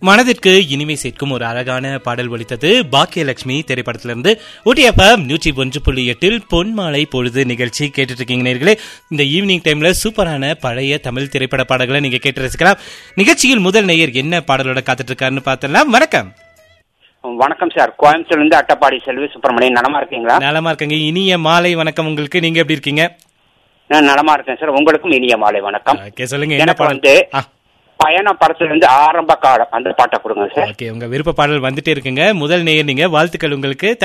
மனதிற்கு இனிமை சேர்க்கும் ஒரு அழகான பாடல் ஒலித்தது பாக்கியலட்சுமி திரைப்படத்திலிருந்து ஊட்டியப்பம் நூற்றி ஒன்று புள்ளி எட்டில் பொன்மாலை பொழுது நிகழ்ச்சி கேட்டுட்டு இருக்கீங்க நேர்களே இந்த ஈவினிங் டைம்ல சூப்பரான பழைய தமிழ் திரைப்பட பாடல்களை நீங்க கேட்டு ரசிக்கலாம் நிகழ்ச்சியில் முதல் நேயர் என்ன பாடலோட காத்துட்டு இருக்காருன்னு பார்த்தலாம் வணக்கம் வணக்கம் சார் கோயம்புத்தூர்ல இருந்து அட்டப்பாடி செல்வி சுப்பிரமணியன் நலமா இருக்கீங்களா நலமா இருக்கங்க இனிய மாலை வணக்கம் உங்களுக்கு நீங்க எப்படி இருக்கீங்க நான் நலமா இருக்கேன் சார் உங்களுக்கும் இனிய மாலை வணக்கம் ஓகே சொல்லுங்க என்ன எனக்கு பாடல் வந்து ஆ, பயண படத்துல இருந்து ஆரம்ப காலம் அந்த பாட்டை கொடுங்க சார் ஓகே உங்க விருப்ப பாடல் வந்துட்டே இருக்குங்க முதல் நேயர் நீங்க வாழ்த்துக்கள் உங்களுக்கு